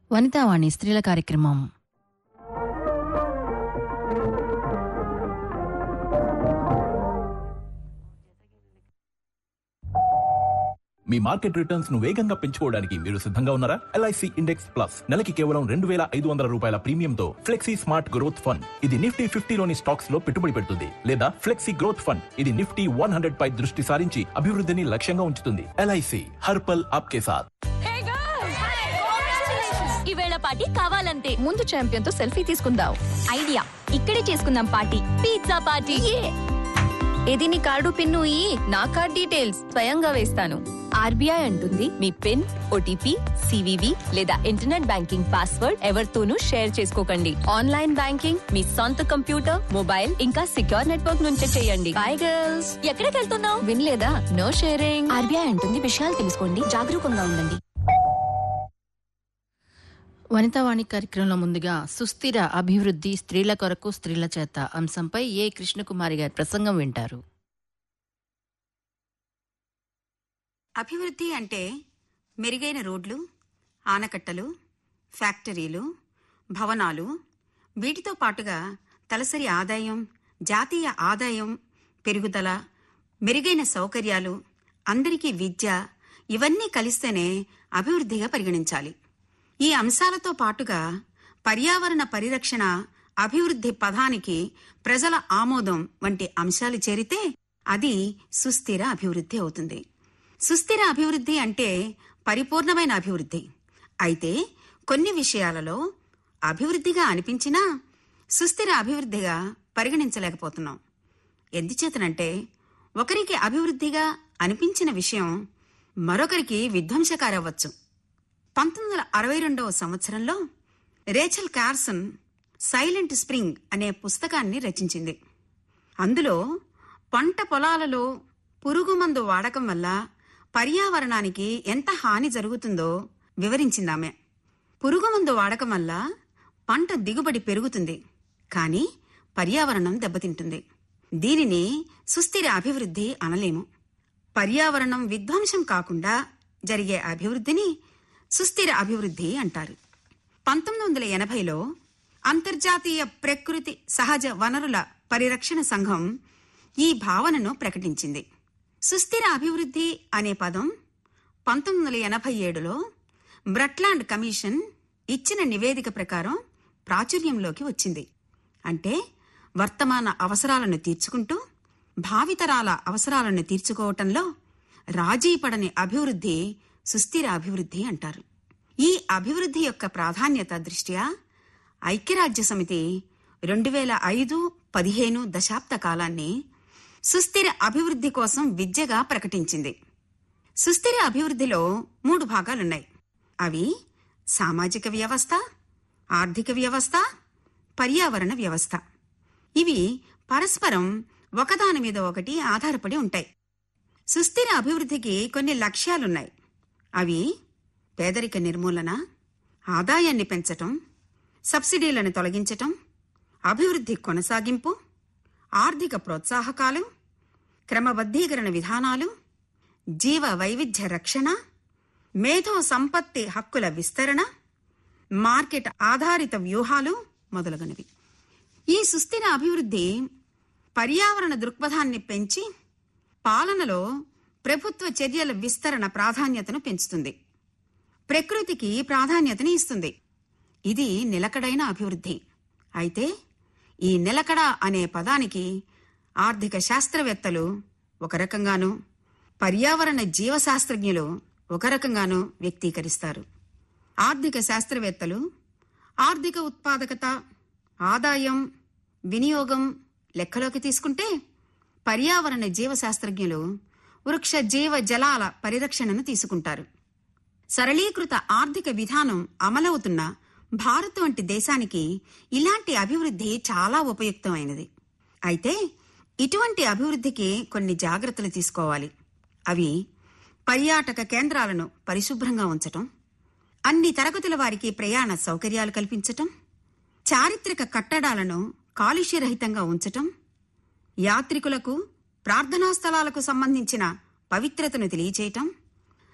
వనితావాణి స్త్రీల కార్యక్రమం మీ market returns ను వేగంగా పెంచుకోవడానికి మీరు సిద్ధంగా ఉన్నారా ఎల్ఐసి ఇండెక్స్ ప్లస్ నెలకి కేవలం రెండు వేల ఐదు వందల రూపాయల ప్రీమియంతో ఫ్లెక్సీ స్మార్ట్ గ్రోత్ ఫండ్ ఇది నిఫ్టీ ఫిఫ్టీలోని స్టాక్స్ లో పెట్టుబడి పెడుతుంది లేదా ఫ్లెక్సీ గ్రోత్ ఫండ్ ఇది నిఫ్టీ వన్ హండ్రెడ్ పై దృష్టి సారించి అభివృద్ధిని లక్ష్యంగా ఉంచుతుంది ఎల్ఐసి హర్పల్ ఆప్కే సాథ్ ఈవేళ పార్టీ కావాలంతే ముందు ఛాంపియన్ తో సెల్ఫీ తీసుకుందాం ఐడియా ఇక్కడే చేసుకుందాం పార్టీ పిజ్జా పార్టీ ఇది నీ కార్డు పిన్ను ఈ నా కార్డ్ డీటెయిల్స్ స్వయంగా వేస్తాను ఆర్బీఐ అంటుంది మీ పిన్ ఓటీపీ సివివి లేదా ఇంటర్నెట్ బ్యాంకింగ్ పాస్వర్డ్ ఎవరితోనూ షేర్ చేసుకోకండి ఆన్లైన్ బ్యాంకింగ్ మీ సొంత కంప్యూటర్ మొబైల్ ఇంకా సిక్యూర్ నెట్వర్క్ నుంచే చేయండి బై గర్ల్స్ ఎక్కడికి వెళ్తున్నావు వినలేదా నో షేరింగ్ ఆర్బీఐ అంటుంది విషయాలు తెలుసుకోండి జాగరూకంగా ఉండండి వనితావాణి కార్యక్రమంలో ముందుగా సుస్థిర అభివృద్ధి స్త్రీల కొరకు స్త్రీల చేత అంశంపై ఏ కృష్ణకుమారి గారి ప్రసంగం వింటారు అభివృద్ధి అంటే మెరుగైన రోడ్లు ఆనకట్టలు ఫ్యాక్టరీలు భవనాలు వీటితో పాటుగా తలసరి ఆదాయం జాతీయ ఆదాయం పెరుగుదల మెరుగైన సౌకర్యాలు అందరికీ విద్య ఇవన్నీ కలిస్తేనే అభివృద్ధిగా పరిగణించాలి ఈ అంశాలతో పాటుగా పర్యావరణ పరిరక్షణ అభివృద్ధి పదానికి ప్రజల ఆమోదం వంటి అంశాలు చేరితే అది సుస్థిర అభివృద్ధి అవుతుంది సుస్థిర అభివృద్ధి అంటే పరిపూర్ణమైన అభివృద్ధి అయితే కొన్ని విషయాలలో అభివృద్ధిగా అనిపించినా సుస్థిర అభివృద్ధిగా పరిగణించలేకపోతున్నాం ఎందుచేతనంటే ఒకరికి అభివృద్ధిగా అనిపించిన విషయం మరొకరికి విధ్వంసకారవ్వచ్చు పంతొమ్మిది వందల అరవై రెండవ సంవత్సరంలో రేచల్ కార్సన్ సైలెంట్ స్ప్రింగ్ అనే పుస్తకాన్ని రచించింది అందులో పంట పొలాలలో పురుగుమందు వాడకం వల్ల పర్యావరణానికి ఎంత హాని జరుగుతుందో వివరించిందామె పురుగుమందు వాడకం వల్ల పంట దిగుబడి పెరుగుతుంది కానీ పర్యావరణం దెబ్బతింటుంది దీనిని సుస్థిర అభివృద్ధి అనలేము పర్యావరణం విధ్వంసం కాకుండా జరిగే అభివృద్ధిని సుస్థిర అభివృద్ధి అంటారు పంతొమ్మిది వందల ఎనభైలో అంతర్జాతీయ ప్రకృతి సహజ వనరుల పరిరక్షణ సంఘం ఈ భావనను ప్రకటించింది సుస్థిర అభివృద్ధి అనే పదం పంతొమ్మిది వందల ఎనభై ఏడులో బ్రట్లాండ్ కమిషన్ ఇచ్చిన నివేదిక ప్రకారం ప్రాచుర్యంలోకి వచ్చింది అంటే వర్తమాన అవసరాలను తీర్చుకుంటూ భావితరాల అవసరాలను తీర్చుకోవటంలో రాజీ పడని అభివృద్ధి సుస్థిర అభివృద్ధి అంటారు ఈ అభివృద్ధి యొక్క ప్రాధాన్యత దృష్ట్యా ఐక్యరాజ్య సమితి రెండు వేల ఐదు పదిహేను దశాబ్ద కాలాన్ని సుస్థిర అభివృద్ధి కోసం విద్యగా ప్రకటించింది సుస్థిర అభివృద్ధిలో మూడు భాగాలున్నాయి అవి సామాజిక వ్యవస్థ ఆర్థిక వ్యవస్థ పర్యావరణ వ్యవస్థ ఇవి పరస్పరం ఒకదాని మీద ఒకటి ఆధారపడి ఉంటాయి సుస్థిర అభివృద్ధికి కొన్ని లక్ష్యాలున్నాయి అవి పేదరిక నిర్మూలన ఆదాయాన్ని పెంచటం సబ్సిడీలను తొలగించటం అభివృద్ధి కొనసాగింపు ఆర్థిక ప్రోత్సాహకాలు క్రమబద్ధీకరణ విధానాలు జీవ వైవిధ్య రక్షణ మేధో సంపత్తి హక్కుల విస్తరణ మార్కెట్ ఆధారిత వ్యూహాలు మొదలగునవి ఈ సుస్థిర అభివృద్ధి పర్యావరణ దృక్పథాన్ని పెంచి పాలనలో ప్రభుత్వ చర్యల విస్తరణ ప్రాధాన్యతను పెంచుతుంది ప్రకృతికి ప్రాధాన్యతని ఇస్తుంది ఇది నిలకడైన అభివృద్ధి అయితే ఈ నిలకడ అనే పదానికి ఆర్థిక శాస్త్రవేత్తలు ఒక రకంగానూ పర్యావరణ జీవశాస్త్రజ్ఞులు ఒక రకంగానూ వ్యక్తీకరిస్తారు ఆర్థిక శాస్త్రవేత్తలు ఆర్థిక ఉత్పాదకత ఆదాయం వినియోగం లెక్కలోకి తీసుకుంటే పర్యావరణ జీవశాస్త్రజ్ఞులు వృక్ష జీవ జలాల పరిరక్షణను తీసుకుంటారు సరళీకృత ఆర్థిక విధానం అమలవుతున్న భారత్ వంటి దేశానికి ఇలాంటి అభివృద్ధి చాలా ఉపయుక్తమైనది అయితే ఇటువంటి అభివృద్ధికి కొన్ని జాగ్రత్తలు తీసుకోవాలి అవి పర్యాటక కేంద్రాలను పరిశుభ్రంగా ఉంచటం అన్ని తరగతుల వారికి ప్రయాణ సౌకర్యాలు కల్పించటం చారిత్రక కట్టడాలను కాలుష్యరహితంగా ఉంచటం యాత్రికులకు ప్రార్థనా స్థలాలకు సంబంధించిన పవిత్రతను తెలియచేయటం